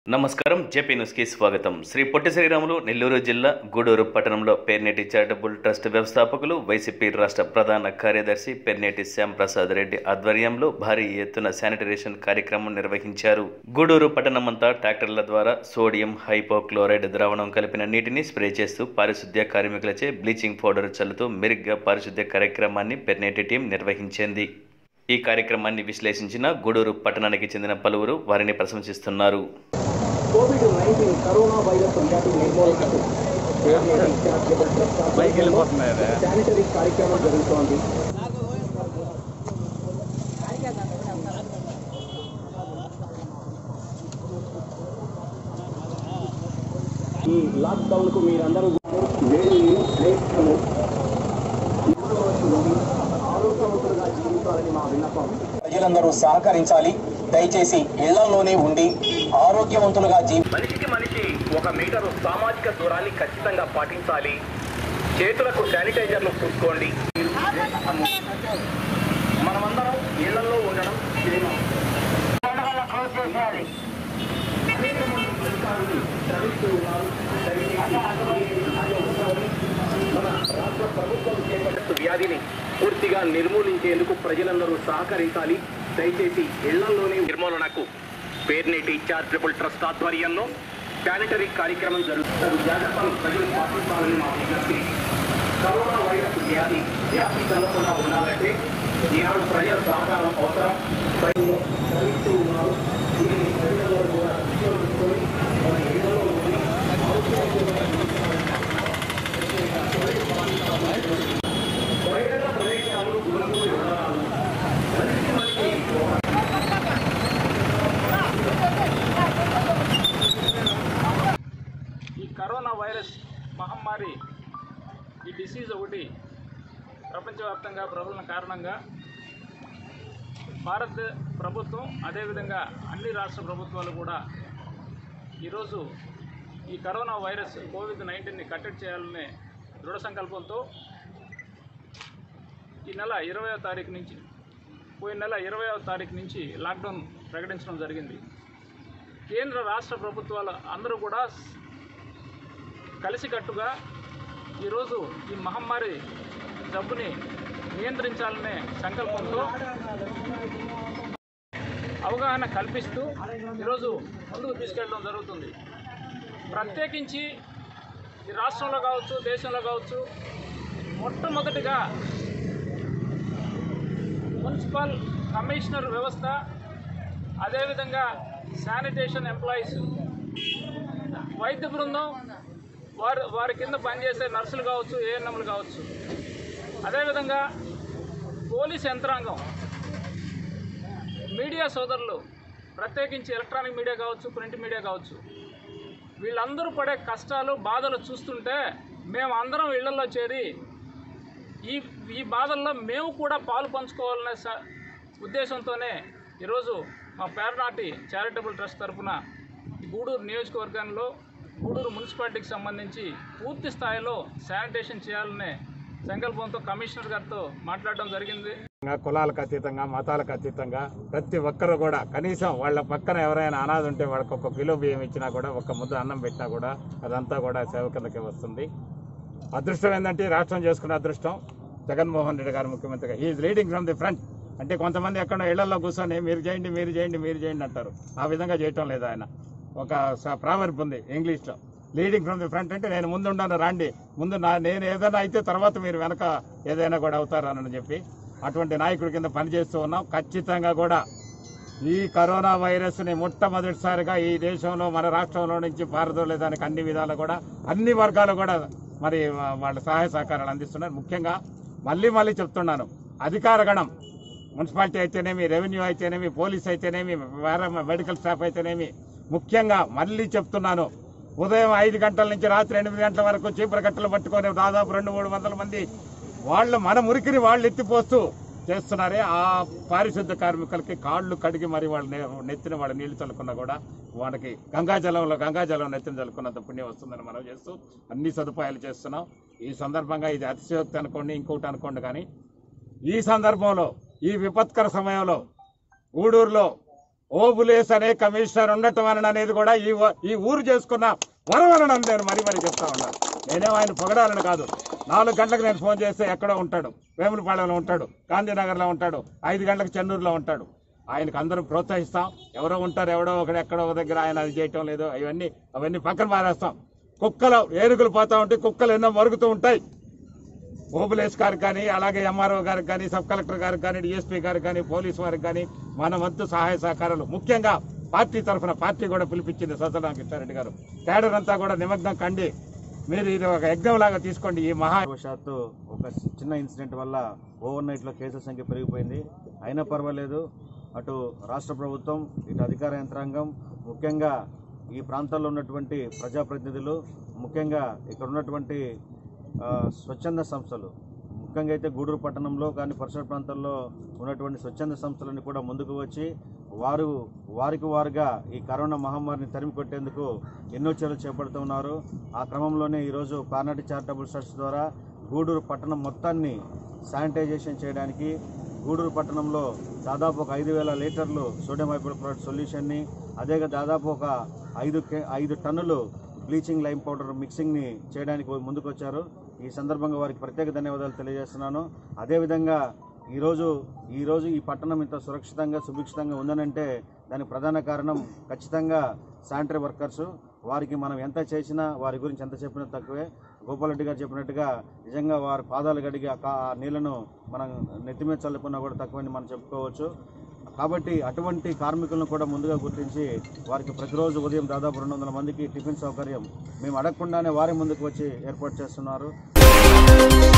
నమస్కారం జేపీ న్యూస్కి స్వాగతం శ్రీ పొట్టి శ్రీరాములు నెల్లూరు జిల్లా గూడూరు పట్టణంలో పేర్నేటి చారిటబుల్ ట్రస్ట్ వ్యవస్థాపకులు వైసీపీ రాష్ట్ర ప్రధాన కార్యదర్శి పెర్నేటి శ్యాంప్రసాద్ రెడ్డి ఆధ్వర్యంలో భారీ ఎత్తున శానిటైజేషన్ కార్యక్రమం నిర్వహించారు గూడూరు పట్టణమంతా ట్రాక్టర్ల ద్వారా సోడియం హైపోక్లోరైడ్ ద్రావణం కలిపిన నీటిని స్ప్రే చేస్తూ పారిశుద్ధ్య కార్మికులచే బ్లీచింగ్ పౌడర్ చల్లుతూ మెరుగ్గా పారిశుద్ధ్య కార్యక్రమాన్ని పెర్నేటి టీం నిర్వహించింది ఈ కార్యక్రమాన్ని విశ్లేషించిన గూడూరు పట్టణానికి చెందిన పలువురు వారిని ప్రశంసిస్తున్నారు కోవిడ్ నైన్టీన్ కరోనా వైరస్ వ్యాధి నిర్మూలనకు శానిటరీ కార్యక్రమం జరుగుతోంది ఈ లాక్డౌన్ కు మీరందరూ వేడి నీరు శ్రేష్టము ఆరోగ్యవంతులుగా జీవించాలని మా విన్నపం ప్రజలందరూ సహకరించాలి దయచేసి ఇళ్లలోనే ఉండి ఆరోగ్యవంతులుగా జీవి మనిషికి మనిషి ఒక మీటరు సామాజిక దూరాన్ని ఖచ్చితంగా పాటించాలి చేతులకు శానిటైజర్లు పూసుకోండి మనమందరం ఇళ్లలో ఉండడం క్షేమం వ్యాధిని పూర్తిగా నిర్మూలించేందుకు ప్రజలందరూ సహకరించాలి దయచేసి ఇళ్లలోనే నిర్మూలనకు పేర్నేటి చారిటబుల్ ట్రస్ట్ ఆధ్వర్యంలో శానిటరీ కార్యక్రమం జరుగుతుంది జాగ్రత్తలు ప్రజలు పాటించాలని మా విజ్ఞప్తి కరోనా వైరస్ వ్యాధి వ్యాప్తి చెందకుండా ఉండాలంటే ఈనాడు ప్రజల సహకారం అవసరం ప్రజలు శ్రమిస్తూ ఉన్నారు దీనిని ప్రజలందరూ కూడా వినియోగించుకొని మన ఇళ్లలో ఉండి బహిరంగ ప్రదేశాలు గురుకులు వివరాలు మనిషికి మనిషి ఈ కరోనా వైరస్ మహమ్మారి ఈ డిసీజ్ ఒకటి ప్రపంచవ్యాప్తంగా ప్రబలిన కారణంగా భారత ప్రభుత్వం అదేవిధంగా అన్ని రాష్ట్ర ప్రభుత్వాలు కూడా ఈరోజు ఈ కరోనా వైరస్ కోవిడ్ నైన్టీన్ని కట్టడి చేయాలనే దృఢ సంకల్పంతో ఈ నెల ఇరవయో తారీఖు నుంచి పోయిన నెల ఇరవయో తారీఖు నుంచి లాక్డౌన్ ప్రకటించడం జరిగింది కేంద్ర రాష్ట్ర ప్రభుత్వాలు అందరూ కూడా కలిసికట్టుగా ఈరోజు ఈ మహమ్మారి జబ్బుని నియంత్రించాలనే సంకల్పంతో అవగాహన కల్పిస్తూ ఈరోజు ముందుకు తీసుకెళ్ళడం జరుగుతుంది ప్రత్యేకించి ఈ రాష్ట్రంలో కావచ్చు దేశంలో కావచ్చు మొట్టమొదటిగా మున్సిపల్ కమిషనర్ వ్యవస్థ అదేవిధంగా శానిటేషన్ ఎంప్లాయీస్ వైద్య బృందం వారి వారి కింద పనిచేసే నర్సులు కావచ్చు ఏఎన్ఎంలు కావచ్చు అదేవిధంగా పోలీస్ యంత్రాంగం మీడియా సోదరులు ప్రత్యేకించి ఎలక్ట్రానిక్ మీడియా కావచ్చు ప్రింట్ మీడియా కావచ్చు వీళ్ళందరూ పడే కష్టాలు బాధలు చూస్తుంటే మేము అందరం ఇళ్లలో చేరి ఈ ఈ బాధల్లో మేము కూడా పాలు పంచుకోవాలనే స ఉద్దేశంతోనే ఈరోజు మా పేరనాటి చారిటబుల్ ట్రస్ట్ తరఫున గూడూరు నియోజకవర్గంలో గూడూరు మున్సిపాలిటీకి సంబంధించి పూర్తి స్థాయిలో శానిటేషన్ చేయాలనే సంకల్పంతో కమిషనర్ గారితో మాట్లాడడం జరిగింది అతీతంగా, కులాలకు అతీతంగా మతాలకు అతీతంగా ప్రతి ఒక్కరు కూడా కనీసం వాళ్ళ పక్కన ఎవరైనా అనాథ ఉంటే వాళ్ళకి ఒక కిలో బియ్యం ఇచ్చినా కూడా ఒక ముద్ద అన్నం పెట్టినా కూడా అదంతా కూడా సేవ కిందకే వస్తుంది అదృష్టం ఏంటంటే ఈ రాష్ట్రం చేసుకున్న అదృష్టం జగన్మోహన్ రెడ్డి గారు ముఖ్యమంత్రిగా he's leading from the front అంటే కొంతమంది ఎక్కడో ఇళ్లలో కూర్చొని మీరు చేయండి మీరు చేయండి మీరు చేయండి అంటారు ఆ విధంగా చేయటం లేదు ఆయన ఒక ప్రావర్బ్ ఉంది ఇంగ్లీష్లో లీడింగ్ ఫ్రమ్ ది ఫ్రంట్ అంటే నేను ముందు ఉన్నాను రాండి ముందు నా నేను ఏదైనా అయితే తర్వాత మీరు వెనక ఏదైనా కూడా అవుతారని చెప్పి అటువంటి నాయకుడి కింద పనిచేస్తూ ఉన్నాం ఖచ్చితంగా కూడా ఈ కరోనా వైరస్ని మొట్టమొదటిసారిగా ఈ దేశంలో మన రాష్ట్రంలో నుంచి పారదోలేదానికి అన్ని విధాలు కూడా అన్ని వర్గాలు కూడా మరి వా- వాళ్ళ సహాయ సహకారాలు అందిస్తున్నారు ముఖ్యంగా మళ్ళీ మళ్ళీ చెప్తున్నాను అధికార గణం మున్సిపాలిటీ అయితేనేమి రెవెన్యూ అయితేనేమి పోలీస్ అయితేనేమి వేరే మెడికల్ స్టాఫ్ అయితేనేమి ముఖ్యంగా మళ్ళీ చెప్తున్నాను ఉదయం ఐదు గంటల నుంచి రాత్రి ఎనిమిది గంటల వరకు చీపుర కట్టలు పట్టుకొని దాదాపు రెండు మూడు వందల మంది వాళ్ళు మన మురికిని వాళ్ళు ఎత్తిపోస్తూ చేస్తున్నారే ఆ పారిశుద్ధ కార్మికులకి కాళ్ళు కడిగి మరి వాళ్ళ నే- నెత్తిన వాళ్ళ నీళ్లు చల్లుకున్నా కూడా వాళ్ళకి గంగాజలంలో గంగాజలం నెత్తిన చల్లుకున్నంత పుణ్యం వస్తుందని మనం చేస్తూ అన్ని సదుపాయాలు చేస్తున్నాం ఈ సందర్భంగా ఇది అతిశయోక్తి అనుకోండి ఇంకొకటి అనుకోండి కానీ ఈ సందర్భంలో ఈ విపత్కర సమయంలో గూడూరులో ఓబులేస్ అనే కమిషనర్ ఉండటం అని అనేది కూడా ఈ వ- ఈ ఊరు చేసుకున్న వరవలన నేను మరీ మరీ చెప్తా ఉన్నాను నేనేం ఆయన పొగడాలని కాదు నాలుగు గంటలకు నేను ఫోన్ చేస్తే ఎక్కడో ఉంటాడు వేములపాలెంలో ఉంటాడు గాంధీనగర్లో ఉంటాడు ఐదు గంటలకు చెన్నూరులో ఉంటాడు ఆయనకు అందరం ప్రోత్సహిస్తాం ఎవరో ఉంటారు ఎవడో ఒకడు ఎక్కడో ఒక దగ్గర ఆయన అది చేయటం లేదు అవన్నీ అవన్నీ పక్కన మారేస్తాం కుక్కలు ఏనుగులు పోతా ఉంటే కుక్కలు ఎన్నో మరుగుతూ ఉంటాయి ఓబులేష్ గారికి కానీ అలాగే ఎంఆర్ఓ గారికి కానీ సబ్ కలెక్టర్ గారికి కానీ డిఎస్పీ గారికి కానీ పోలీసు వారికి కానీ మన వంతు సహాయ సహకారాలు ముఖ్యంగా పార్టీ తరఫున పార్టీ కూడా పిలిపించింది సత్యరామకృష్ణారెడ్డి గారు కేడర్ అంతా కూడా నిమగ్నం కండి మీరు ఇది ఒక యజ్ఞం లాగా తీసుకోండి ఈ మహా వశాత్తు ఒక చిన్న ఇన్సిడెంట్ వల్ల ఓవర్ నైట్లో కేసుల సంఖ్య పెరిగిపోయింది అయినా పర్వాలేదు అటు రాష్ట్ర ప్రభుత్వం ఇటు అధికార యంత్రాంగం ముఖ్యంగా ఈ ప్రాంతాల్లో ఉన్నటువంటి ప్రజాప్రతినిధులు ముఖ్యంగా ఇక్కడ ఉన్నటువంటి ఆ, స్వచ్ఛంద సంస్థలు ముఖ్యంగా అయితే గూడూరు పట్టణంలో కానీ పరిసర ప్రాంతాల్లో ఉన్నటువంటి స్వచ్ఛంద సంస్థలన్నీ కూడా ముందుకు వచ్చి వారు వారికి వారుగా ఈ కరోనా మహమ్మారిని తరిమి కొట్టేందుకు ఎన్నో చర్యలు చేపడుతున్నారు ఆ క్రమంలోనే ఈరోజు కార్నాటి చారిటబుల్ ట్రస్ట్ ద్వారా గూడూరు పట్టణం మొత్తాన్ని శానిటైజేషన్ చేయడానికి గూడూరు పట్టణంలో దాదాపు ఒక ఐదు వేల లీటర్లు సోడియం హైపోక్లోరైడ్ సొల్యూషన్ని అదే దాదాపు ఒక ఐదు కే- ఐదు టన్నులు బ్లీచింగ్ లైమ్ పౌడర్ మిక్సింగ్ని చేయడానికి ముందుకు వచ్చారు ఈ సందర్భంగా వారికి ప్రత్యేక ధన్యవాదాలు తెలియజేస్తున్నాను అదేవిధంగా ఈరోజు ఈరోజు ఈ పట్టణం ఇంత సురక్షితంగా సుభిక్షితంగా ఉందనంటే దానికి ప్రధాన కారణం ఖచ్చితంగా శానిటరీ వర్కర్స్ వారికి మనం ఎంత చేసినా వారి గురించి ఎంత చెప్పినా తక్కువే గోపాలరెడ్డి గారు చెప్పినట్టుగా నిజంగా వారి పాదాలు గడిగి ఆ కా- ఆ నీళ్లను మనం నెత్తి మీద చల్లుకున్నా కూడా తక్కువని మనం చెప్పుకోవచ్చు కాబట్టి అటువంటి కార్మికులను కూడా ముందుగా గుర్తించి వారికి ప్రతిరోజు ఉదయం దాదాపు రెండు వందల మందికి టిఫిన్ సౌకర్యం మేము అడగకుండానే వారి ముందుకు వచ్చి ఏర్పాటు చేస్తున్నారు